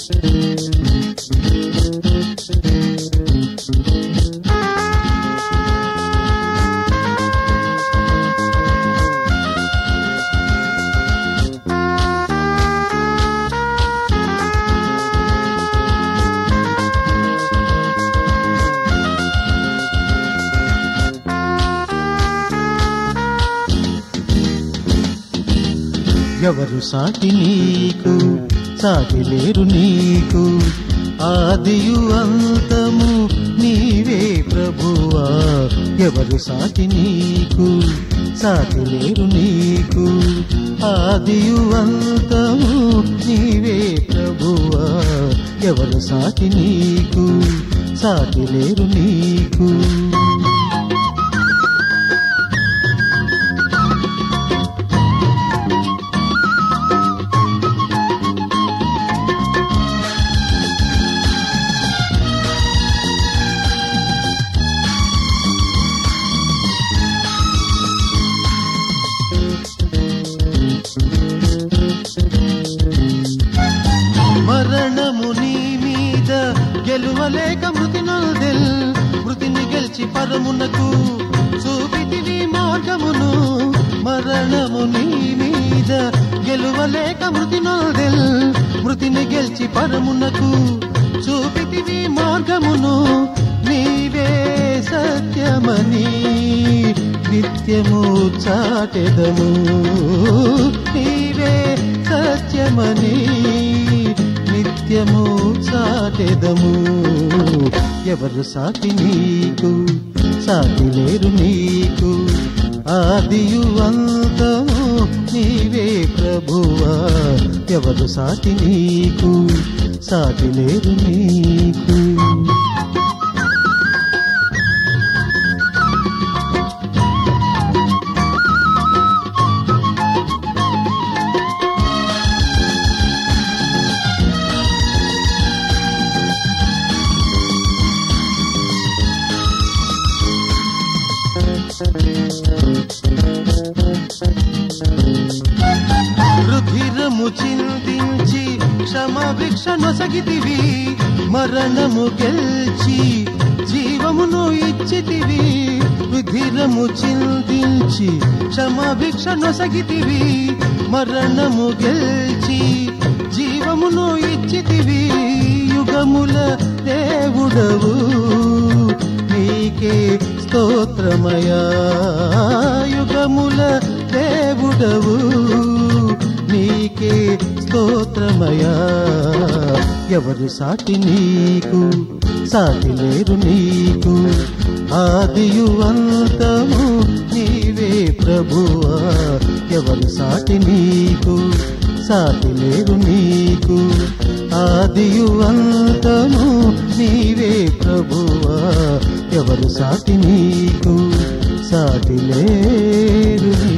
ఎవరు సాటి నీకు సాటి లేరు నీకు ఆదియు అంతము నీవే ప్రభువా ఎవరు సాటి నీకు సాటి లేరు నీకు ఆదియు అంతము నీవే ప్రభువా ఎవరు సాటి నీకు సాటి లేరు నీకు మరణము నీ మీద గెలువలేక మృతి నొల్దెల్ మృతిని గెలిచి పరమునకు చూపితివి మార్గమును మరణము నీ మీద గెలువలేక మృతి నొల్దెల్ మృతిని గెలిచి పరమునకు చూపితివి మార్గమును నీవే సత్యమని నిత్యము చాటెదము నీవే సత్యమని నిత్యము చాటెదము ఎవరు సాటి నీకు సాటి లేరు నీకు ఆదియు అంతము నీవే ప్రభువా ఎవరు సాటి నీకు సాటి లేరు నీకు రుధిరము చిందించి క్షమభిక్ష నొసగితివి మరణము గెల్చి జీవమును ఇచ్చితివి రుధిరము చిందించి క్షమభిక్ష నొసగితివి మరణము గెల్చి జీవమును ఇచ్చితివి యుగముల దేవుడవు నీకే స్తోత్రమయా యుగముల దేవుడవు నీకే స్తోత్రమయా ఎవరు సాటి నీకు సాటి లేరు నీకు ఆదియు అంతము నీవే ప్రభువా ఎవరు సాటి నీకు సాటి లేరు నీకు ఆదియు అంతము నీవే ప్రభువా ఎవరు సాటి నీకు సాటి లేరు నీకు